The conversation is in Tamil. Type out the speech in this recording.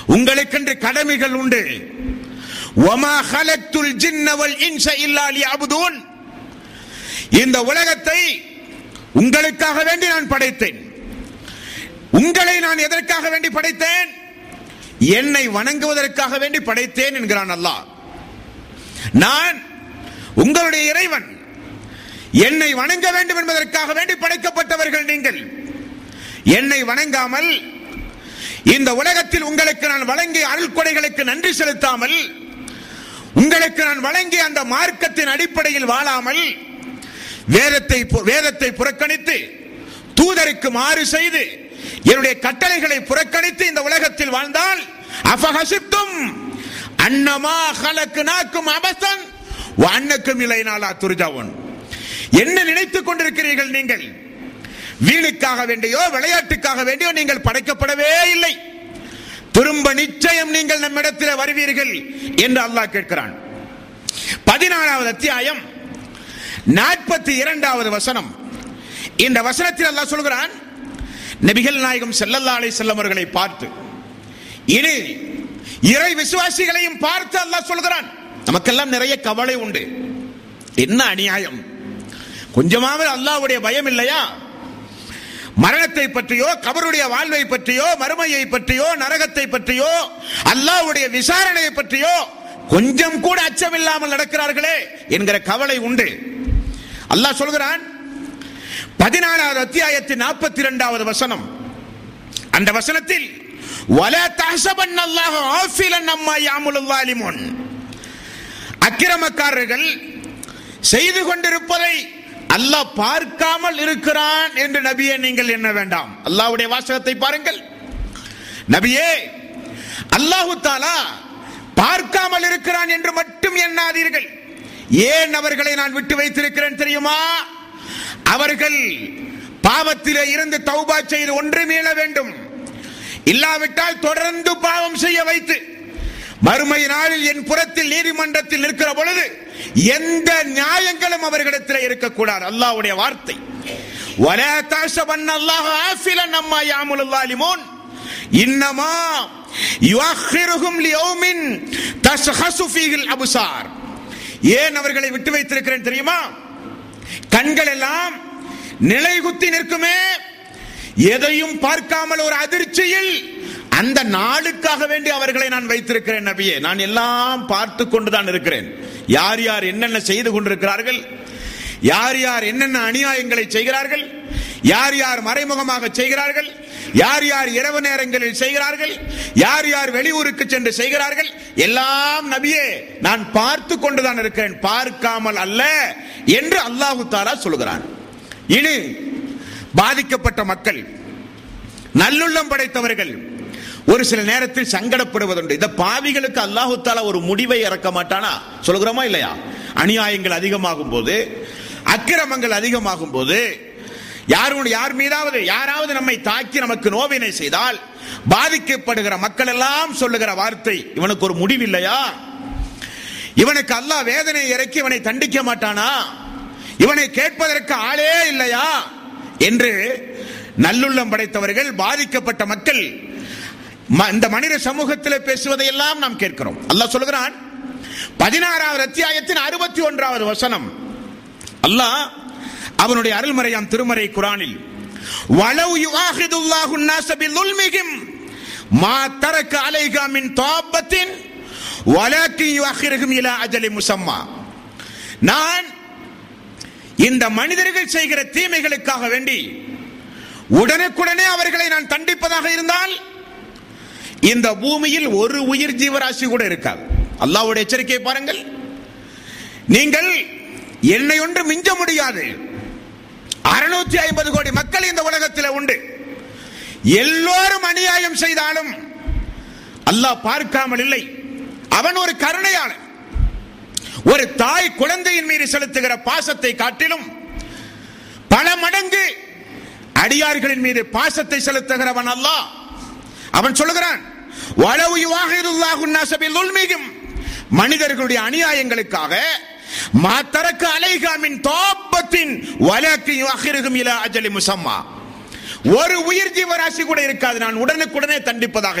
உங்களுக்கென்று கடமைகள் உண்டு ஒமா ஹலக்துல் ஜின்ன வல் இன்ச இல்லா லியஅபுதூன் இந்த உலகத்தை உங்களுக்காக வேண்டி நான் படைத்தேன் உங்களை நான் எதற்காக வேண்டி படைத்தேன் என்னை வணங்குவதற்காக வேண்டி படைத்தேன் என்கிறான் அல்லாஹ் நான் உங்களுடைய இறைவன் என்னை வணங்க வேண்டும் என்பதற்காக வேண்டி படைக்கப்பட்டவர்கள் நீங்கள் என்னை வணங்காமல் இந்த உலகத்தில் உங்களுக்கு நான் வழங்கிய அருள் கொடைகளுக்கு நன்றி செலுத்தாமல் உங்களுக்கு நான் வழங்கிய அந்த மார்க்கத்தின் அடிப்படையில் வாழாமல் வேதத்தை பு- வேதத்தை புறக்கணித்து தூதருக்கு மாறு செய்து என்னுடைய கட்டளைகளை புறக்கணித்து இந்த உலகத்தில் வாழ்ந்தால் அபஹசித்தும் அன்னமா ஹலக்குனாக்கும் அபசன் அன்னக்கும் இல்லை நாளா துர்ஜாவன் என்ன நினைத்துக் கொண்டிருக்கிறீர்கள் நீங்கள் வீணுக்காக வேண்டியோ விளையாட்டுக்காக வேண்டியோ நீங்கள் படைக்கப்படவே இல்லை திரும்ப நிச்சயம் நீங்கள் நம்மிடத்தில் வருவீர்கள் என்று அல்லாஹ் கேட்கிறான் பதினாலாவது அத்தியாயம் நாற்பத்தி இரண்டாவது வசனம் இந்த வசனத்தில் அல்லாஹ் சொல்கிறான் நபிகள் நாயகம் ஸல்லல்லாஹு அலைஹி வஸல்லம் அவர்களை பார்த்து இனி இறை விசுவாசிகளையும் பார்த்து அல்லாஹ் சொல்கிறான் நமக்கெல்லாம் நிறைய கவலை உண்டு என்ன அநியாயம் கொஞ்சமாவது அல்லாஹ்வுடைய பயம் இல்லையா மரணத்தை பற்றியோ கபருடைய வாழ்வை பற்றியோ மறுமையை பற்றியோ நரகத்தை பற்றியோ அல்லாஹ்வுடைய விசாரணையை பற்றியோ கொஞ்சம் கூட அச்சமில்லாமல் நடக்கிறார்களே என்கிற கவலை உண்டு அல்லாஹ் சொல்கிறான் பதினாலாவது அத்தியாயத்தின் நாற்பத்தி இரண்டாவது வசனம் அந்த வசனத்தில் வல தஹசபன் அல்லாஹ் ஆஃபிலன் அம்மா யாமுல் வாலிமுன் அக்கிரமக்காரர்கள் செய்து கொண்டிருப்பதை அல்லாஹ் பார்க்காமல் இருக்கிறான் என்று நபியே நீங்கள் எண்ண வேண்டாம் அல்லாஹ்வுடைய வாசகத்தை பாருங்கள் நபியே அல்லாஹு தாலா பார்க்காமல் இருக்கிறான் என்று மட்டும் எண்ணாதீர்கள் ஏன் அவர்களை நான் விட்டு வைத்திருக்கிறேன் தெரியுமா அவர்கள் பாவத்திலே இருந்து தௌபா செய்து ஒன்று மீள வேண்டும் இல்லாவிட்டால் தொடர்ந்து பாவம் செய்ய வைத்து மறுமை நாளில் என் புறத்தில் நீதிமன்றத்தில் நிற்கிற பொழுது எந்த நியாயங்களும் அவர்களிடத்தில் இருக்கக்கூடாது அல்லாஹ்வுடைய வார்த்தை ولا تحسبن الله غافلا عما يعمل الظالمون انما يؤخرهم ليوم تشخص فيه الابصار ஏன் அவர்களை விட்டு வைத்திருக்கிறேன் தெரியுமா கண்கள் எல்லாம் நிலைகுத்தி நிற்குமே எதையும் பார்க்காமல் ஒரு அதிர்ச்சியில் அந்த நாளுக்காக வேண்டி அவர்களை நான் வைத்திருக்கிறேன் நபியே நான் எல்லாம் பார்த்து கொண்டுதான் இருக்கிறேன் யார் யார் என்னென்ன செய்து கொண்டிருக்கிறார்கள் யார் யார் என்னென்ன அநியாயங்களை செய்கிறார்கள் யார் யார் மறைமுகமாக செய்கிறார்கள் யார் யார் இரவு நேரங்களில் செய்கிறார்கள் யார் யார் வெளியூருக்கு சென்று செய்கிறார்கள் எல்லாம் நபியே நான் பார்த்து கொண்டுதான் இருக்கிறேன் பார்க்காமல் அல்ல என்று அல்லாஹு தாலா சொல்கிறான் இனி பாதிக்கப்பட்ட மக்கள் நல்லுள்ளம் படைத்தவர்கள் ஒரு சில நேரத்தில் சங்கடப்படுவதுண்டு இந்த பாவிகளுக்கு அல்லாஹு தாலா ஒரு முடிவை இறக்க மாட்டானா சொல்கிறோமா இல்லையா அநியாயங்கள் அதிகமாகும் போது அக்கிரமங்கள் அதிகமாகும் போது யாரும் யார் மீதாவது யாராவது நம்மை தாக்கி நமக்கு நோவினை செய்தால் பாதிக்கப்படுகிற மக்கள் எல்லாம் சொல்லுகிற வார்த்தை இவனுக்கு ஒரு முடிவில்லையா இவனுக்கு அல்லாஹ் வேதனை இறக்கி இவனை தண்டிக்க மாட்டானா இவனை கேட்பதற்கு ஆளே இல்லையா என்று நல்லுள்ளம் படைத்தவர்கள் பாதிக்கப்பட்ட மக்கள் ம- இந்த மனித சமூகத்தில் பேசுவதையெல்லாம் நாம் கேட்கிறோம் அல்லாஹ் சொல்கிறான் பதினாறாவது அத்தியாயத்தின் அறுபத்தி ஒன்றாவது வசனம் அல்லாஹ் அவனுடைய அருள்மறையாம் திருமறை குரானில் வலவு யுஆஹிதுல்லாஹு الناس بظلمهم ما ترك عليها من طابة ولكن يؤخرهم الى اجل مسمى நான் இந்த மனிதர்கள் செய்கிற தீமைகளுக்காக வேண்டி உடனுக்குடனே அவர்களை நான் தண்டிப்பதாக இருந்தால் இந்த பூமியில் ஒரு உயிர் ஜீவராசி கூட இருக்காது அல்லாஹ்வுடைய எச்சரிக்கையை பாருங்கள் நீங்கள் என்னை ஒன்று மிஞ்ச முடியாது அறுநூத்தி ஐம்பது கோடி மக்கள் இந்த உலகத்தில் உண்டு எல்லோரும் அநியாயம் செய்தாலும் அல்லாஹ் பார்க்காமல் இல்லை அவன் ஒரு கருணையாளன் ஒரு தாய் குழந்தையின் மீது செலுத்துகிற பாசத்தை காட்டிலும் பல மடங்கு அடியார்களின் மீது பாசத்தை செலுத்துகிறவன் அல்லாஹ் அவன் சொல்லுகிறான் வலவு யுவாஹிதுல்லாஹு الناس بالظلمهم மனிதர்களுடைய அநியாயங்களுக்காக மாத்தரக்கு அலைகாமின் தாப்பத்தின் வலக்கு யுவாஹிருகும் இலா அஜலி முசம்மா ஒரு உயிர் ஜீவராசி கூட இருக்காது நான் உடனுக்குடனே தண்டிப்பதாக